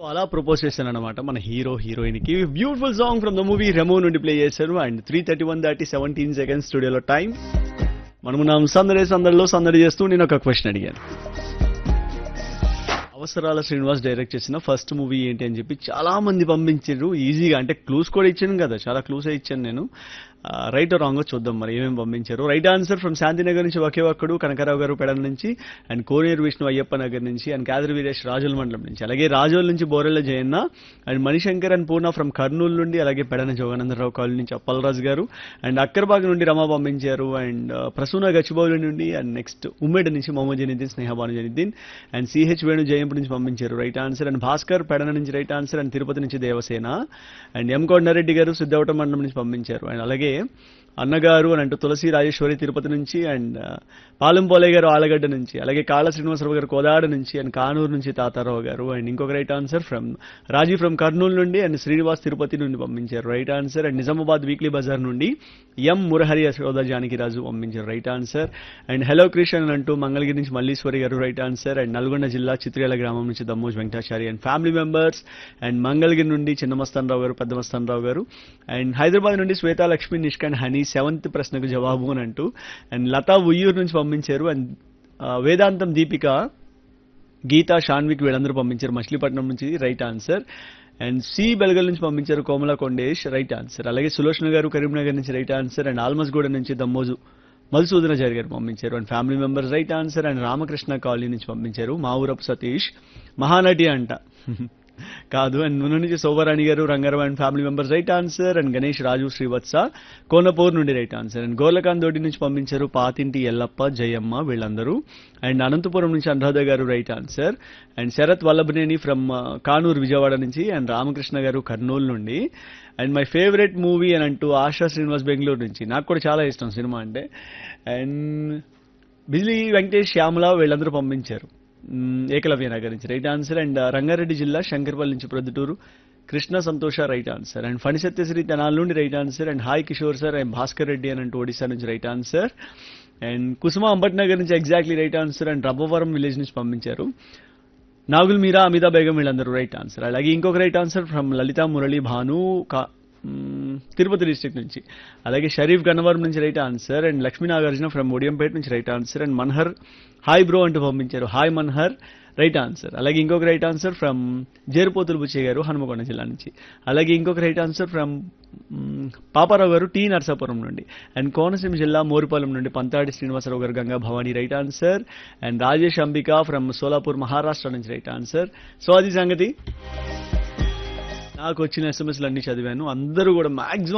అలా ప్రపోజ్ చేశాను అనమాట మన హీరో హీరోయిన్ కి beautiful song from the movie Remo నుండి ప్లే చేశారు అండ్ త్రీ థర్టీ వన్ దాటి సెవెంటీన్ సెకండ్స్ స్టూడియోలో టైం మనము నా సందడి సందడిలో సందడి చేస్తూ నేను ఒక క్వశ్చన్ అడిగాను అవసరాల శ్రీనివాస్ డైరెక్ట్ చేసిన ఫస్ట్ మూవీ ఏంటి అని చెప్పి చాలా మంది పంపించారు ఈజీగా అంటే క్లూస్ కూడా ఇచ్చాను కదా చాలా క్లూస్ ఇచ్చాను నేను రైట్ రాంగ్ చూద్దాం మరి ఏమేమి పంపించారు రైట్ ఆన్సర్ ఫ్రమ్ శాంతినగర్ నుంచి ఒకే ఒక్కడు కనకరావు గారు పెడల నుంచి అండ్ కోనేరు విష్ణు అయ్యప్ప నగర్ నుంచి అండ్ కాదరి వీరేష్ రాజుల మండలం నుంచి అలాగే రాజోల్ నుంచి Borella Jayanna and Manishankar and Purna from Kurnool నుండి అలాగే పెడన జోగానందరావు కాలనీ నుంచి అప్పలరాజు గారు అండ్ అక్కర్బాగ్ నుండి రమా పంపించారు అండ్ ప్రసూన గచ్చిబౌలి నుండి అండ్ నెక్స్ట్ ఉమ్మేడ్ నుంచి మొహమ్మద్ జనీద్దీన్ స్నేహబాను జనీద్దీన్ అండ్ సిహెచ్ వేణు జయంపు నుంచి పంపించారు right answer and Bhaskar Pedana నుంచి రైట్ ఆన్సర్ అండ్ తిరుపతి నుంచి దేవసేన అండ్ ఎం కొండారెడ్డి గారు సిద్ధవట మండలం నుంచి పంపించారు అండ్ అలాగే అన్నగారు అని అంటూ తులసి రాజేశ్వరి తిరుపతి నుంచి అండ్ పాలెంపోలే గారు ఆలగడ్డ నుంచి అలాగే కాళ్ళ శ్రీనివాసరావు గారు కోదాడ నుంచి అండ్ కానూరు నుంచి తాతారావు గారు అండ్ ఇంకొక right answer from Raji from Kurnool నుండి అండ్ శ్రీనివాస్ తిరుపతి నుండి పంపించారు right answer and Nizamabad weekly bazaar నుండి ఎం మురహరి యశోద జానకిరాజు పంపించారు right answer and hello Krishna అని అంటూ మంగళగిరి నుంచి మల్లీశ్వరి గారు రైట్ ఆన్సర్ అండ్ నల్గొండ జిల్లా చిత్రేల గ్రామం నుంచి Dammoj Venkatachari and family members and Mangalagiri నుండి చిన్నమస్తాన్ రావు గారు పెద్దమస్తాన్ రావు గారు అండ్ హైదరాబాద్ నుండి శ్వేతా లక్ష్మి నిష్కాండ్ హనీ సెవెంత్ ప్రశ్నకు జవాబు అని అంటూ అండ్ లతా ఉయ్యూరు నుంచి పంపించారు అండ్ ఆ, వేదాంతం దీపిక గీతా షాన్విక్ వీళ్ళందరూ పంపించారు మచిలీపట్నం నుంచి right answer and C Belgal నుంచి పంపించారు కోమల కొండేష్ రైట్ ఆన్సర్ అలాగే సులోచన గారు కరీంనగర్ నుంచి రైట్ ఆన్సర్ అండ్ ఆల్మస్గూడ నుంచి దమ్మోజు మధుసూదనాచారి గారు పంపించారు and family members right answer and Ramakrishna colony నుంచి పంపించారు మావురపు సతీష్ మహానటి అంట కాదు అండ్ ముందు నుంచి శోభరాణి గారు Rangarao and family members right answer and Ganesh Raju Srivatsa Konapur నుండి right answer and Gorlakanth Doti నుంచి పంపించారు పాతింటి ఎల్లప్ప జయమ్మ వీళ్ళందరూ అండ్ అనంతపురం నుంచి అనురాధ గారు right answer and Sharath Vallabhaneni from Kanuru Vijayawada నుంచి అండ్ రామకృష్ణ గారు కర్నూలు నుండి అండ్ మై ఫేవరెట్ మూవీ అని అంటూ ఆశా శ్రీనివాస్ బెంగళూరు నుంచి నాకు కూడా చాలా ఇష్టం సినిమా అంటే అండ్ బిజిలీ వెంకటేష్ శ్యామల వీళ్ళందరూ పంపించారు మ్మ్, ఏకలవ్య నగర్ నుంచి రైట్ ఆన్సర్ అండ్ రంగారెడ్డి జిల్లా శంకర్పల్లి నుంచి Proddatur Krishna Santosha right answer and Phani Satyasri Tenala నుండి right answer and hi Kishore sir and Bhaskar Reddy అని అంటూ ఒడిశా నుంచి right answer and Kusuma Ambatnagar నుంచి exactly right answer and Rabbavaram village నుంచి పంపించారు నాగుల్ మీరా అమితా బేగం వీళ్ళందరూ రైట్ ఆన్సర్ అలాగే ఇంకొక right answer from Lalitha Murali Bhanu కా- మ్మ్, తిరుపతి డిస్ట్రిక్ట్ నుంచి అలాగే షరీఫ్ గన్నవరం నుంచి right answer and Lakshmi Nagarjuna from Odiyampeta నుంచి right answer and Manhar hi bro అంటూ పంపించారు హాయ్ మన్హర్ రైట్ ఆన్సర్ అలాగే ఇంకొక right answer from Jeruputhulu Buchaiah గారు హనుమకొండ జిల్లా నుంచి అలాగే ఇంకొక right answer from hmm, Paparao గారు టీ నర్సాపురం నుండి అండ్ కోనసీమ జిల్లా మోరిపాలెం నుండి పంతాడి శ్రీనివాసరావు గారు Ganga Bhavani right answer and Rajesh Ambika from Solapur Maharashtra నుంచి రైట్ ఆన్సర్ సో అది సంగతి నాకు వచ్చిన ఎస్ఎంఎస్లు అన్ని చదివాను అందరూ కూడా మాక్సిమం